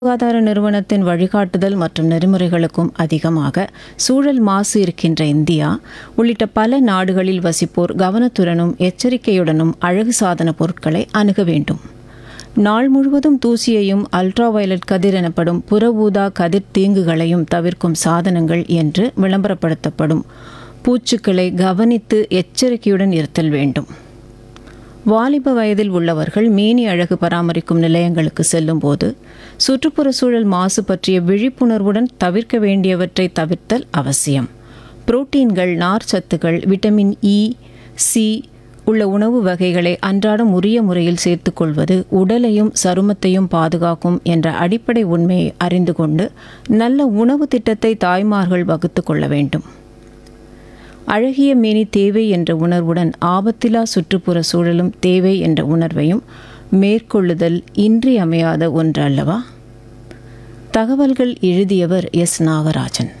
சுகாதார நிறுவனத்தின் வழிகாட்டுதல் மற்றும் நெறிமுறைகளுக்கும் அதிகமாக சூழல் மாசு இருக்கின்ற இந்தியா உள்ளிட்ட பல நாடுகளில் வசிப்போர் கவனத்துடனும் எச்சரிக்கையுடனும் அழகு சாதன பொருட்களை அணுக வேண்டும் நாள் முழுவதும் தூசியையும் அல்ட்ரா வயலட் கதிர் எனப்படும் புற ஊதா கதிர் தீங்குகளையும் தவிர்க்கும் சாதனங்கள் என்று விளம்பரப்படுத்தப்படும் பூச்சுக்களை கவனித்து எச்சரிக்கையுடன் இருத்தல் வேண்டும் வாலிப வயதில் உள்ளவர்கள் மேனி அழகு பராமரிக்கும் நிலையங்களுக்கு செல்லும்போது சுற்றுப்புற சூழல் மாசு பற்றிய விழிப்புணர்வுடன் தவிர்க்க வேண்டியவற்றை தவிர்த்தல் அவசியம் புரோட்டீன்கள் நார்ச்சத்துகள் விட்டமின் இ சி உள்ள உணவு வகைகளை அன்றாடம் உரிய முறையில் சேர்த்துக்கொள்வது உடலையும் சருமத்தையும் பாதுகாக்கும் என்ற அடிப்படை உண்மையை அறிந்து கொண்டு நல்ல உணவு திட்டத்தை தாய்மார்கள் வகுத்து கொள்ள வேண்டும் அழகிய மேனி தேவை என்ற உணர்வுடன் ஆபத்திலா சுற்றுப்புற சூழலும் தேவை என்ற உணர்வையும் மேற்கொள்ளுதல் இன்றியமையாத ஒன்று அல்லவா தகவல்கள் எழுதியவர் எஸ் நாகராஜன்